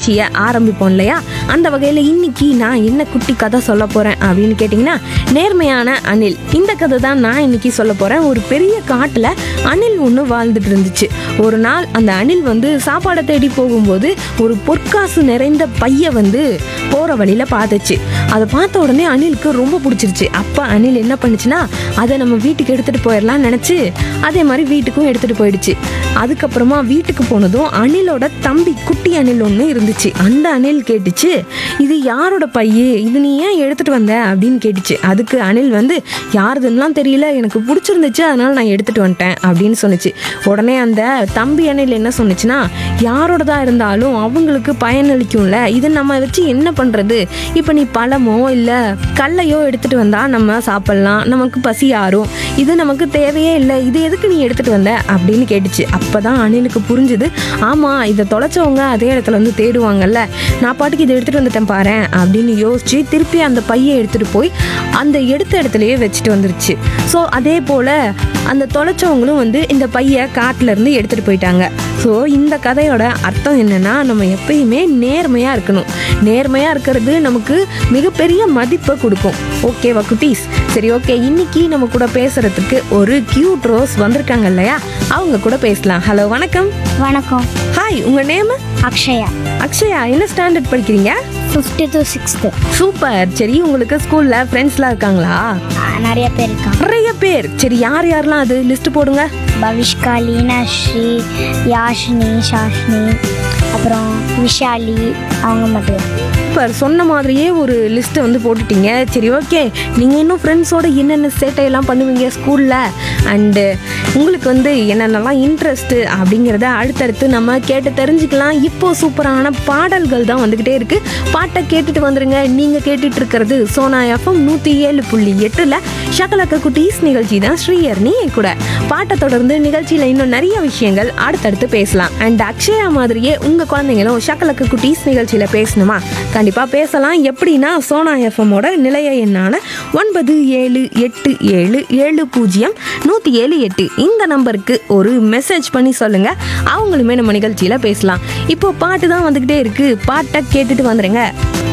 நிகழ்ச்சியை ஆரம்பிப்போம் இல்லையா அந்த வகையில் இன்னைக்கு நான் என்ன குட்டி கதை சொல்ல போகிறேன் அப்படின்னு கேட்டிங்கன்னா நேர்மையான அணில் இந்த கதை தான் நான் இன்னைக்கு சொல்ல போகிறேன் ஒரு பெரிய காட்டில் அணில் ஒன்று வாழ்ந்துட்டு இருந்துச்சு ஒரு நாள் அந்த அணில் வந்து சாப்பாடை தேடி போகும்போது ஒரு பொற்காசு நிறைந்த பைய வந்து போகிற வழியில் பார்த்துச்சு அதை பார்த்த உடனே அணிலுக்கு ரொம்ப பிடிச்சிருச்சு அப்போ அணில் என்ன பண்ணுச்சுன்னா அதை நம்ம வீட்டுக்கு எடுத்துகிட்டு போயிடலாம்னு நினச்சி அதே மாதிரி வீட்டுக்கும் எடுத்துகிட்டு போயிடுச்சு அதுக்கப்புறமா வீட்டுக்கு போனதும் அணிலோட தம்பி குட்டி அணில் ஒன்று இருந்துச்சு அந்த அணில் கேட்டுச்சு இது யாரோட பையே இது நீ ஏன் எடுத்துகிட்டு வந்த அப்படின்னு கேட்டுச்சு அதுக்கு அணில் வந்து யாருதுன்னெலாம் தெரியல எனக்கு பிடிச்சிருந்துச்சு அதனால நான் எடுத்துகிட்டு வந்துட்டேன் அப்படின்னு சொன்னுச்சு உடனே அந்த தம்பி அணில் என்ன சொன்னுச்சுன்னா யாரோடதா இருந்தாலும் அவங்களுக்கு பயனளிக்கும்ல இது நம்ம வச்சு என்ன பண்ணுறது இப்போ நீ பழமோ இல்லை கல்லையோ எடுத்துகிட்டு வந்தால் நம்ம சாப்பிட்லாம் நமக்கு பசி ஆறும் இது நமக்கு தேவையே இல்லை இது எதுக்கு நீ எடுத்துகிட்டு வந்த அப்படின்னு கேட்டுச்சு அப்போ தான் அணிலுக்கு புரிஞ்சுது ஆமாம் இதை தொலைச்சவங்க அதே இடத்துல வந்து தேடுவாங்கல்ல நான் பாட்டுக்கு இதை எடுத்துகிட்டு வந்துட்டேன் பாரேன் அப்படின்னு யோசிச்சு திருப்பி அந்த பையை எடுத்துகிட்டு போய் அந்த எடுத்த இடத்துலையே வச்சுட்டு வந்துருச்சு ஸோ அதே போல் அந்த தொலைச்சவங்களும் வந்து இந்த பையை காட்டுல இருந்து எடுத்துகிட்டு போயிட்டாங்க ஸோ இந்த கதையோட அர்த்தம் என்னன்னா நம்ம எப்பயுமே நேர்மையாக இருக்கணும் நேர்மையாக இருக்கிறது நமக்கு மிகப்பெரிய மதிப்பை கொடுக்கும் ஓகேவா குட்டீஸ் சரி ஓகே இன்னைக்கு நம்ம கூட பேசுறதுக்கு ஒரு கியூட் ரோஸ் வந்திருக்காங்க இல்லையா அவங்க கூட பேசலாம் ஹலோ வணக்கம் வணக்கம் ஹாய் உங்க நேம் அக்ஷயா அக்ஷயா என்ன ஸ்டாண்டர்ட் படிக்கிறீங்க ஃபிஃப்த்து டு சிக்ஸ்த்து சூப்பர் சரி உங்களுக்கு ஸ்கூல்ல ஃப்ரெண்ட்ஸ்லாம் இருக்காங்களா நிறைய பேர் இருக்காங்க நிறைய பேர் சரி யார் யாரெல்லாம் அது லிஸ்ட் போடுங்க பவிஷ்கா லீனாஸ்ரீ யாஷினி ஷாஷினி அப்புறம் விஷாலி அவங்க மட்டும் சூப்பர் சொன்ன மாதிரியே ஒரு லிஸ்ட்டை வந்து போட்டுட்டீங்க சரி ஓகே நீங்கள் இன்னும் ஃப்ரெண்ட்ஸோட என்னென்ன சேட்டையெல்லாம் பண்ணுவீங்க ஸ்கூலில் அண்டு உங்களுக்கு வந்து என்னென்னலாம் இன்ட்ரெஸ்ட்டு அப்படிங்கிறத அடுத்தடுத்து நம்ம கேட்டு தெரிஞ்சுக்கலாம் இப்போ சூப்பரான பாடல்கள் தான் வந்துக்கிட்டே இருக்குது பாட்டை கேட்டுட்டு வந்துருங்க நீங்கள் கேட்டுட்டு இருக்கிறது சோனா எஃப்எம் நூற்றி ஏழு புள்ளி எட்டில் ஷக்கலக்க குட்டீஸ் நிகழ்ச்சி தான் ஸ்ரீயர்னி என் கூட பாட்டை தொடர்ந்து நிகழ்ச்சியில் இன்னும் நிறைய விஷயங்கள் அடுத்தடுத்து பேசலாம் அண்ட் அக்ஷயா மாதிரியே உங்கள் குழந்தைங்களும் ஷக்கலக்க குட்டீஸ் நிகழ்ச்சியில் பேசணுமா கண்டிப்பாக பேசலாம் எப்படின்னா சோனா எஃப்எம்மோட நிலைய எண்ணான ஒன்பது ஏழு எட்டு ஏழு ஏழு பூஜ்ஜியம் நூற்றி ஏழு எட்டு இந்த நம்பருக்கு ஒரு மெசேஜ் பண்ணி சொல்லுங்கள் அவங்களுமே நம்ம நிகழ்ச்சியில் பேசலாம் இப்போ பாட்டு தான் வந்துக்கிட்டே இருக்குது பாட்டை கேட்டுட்டு வந்துடுங்க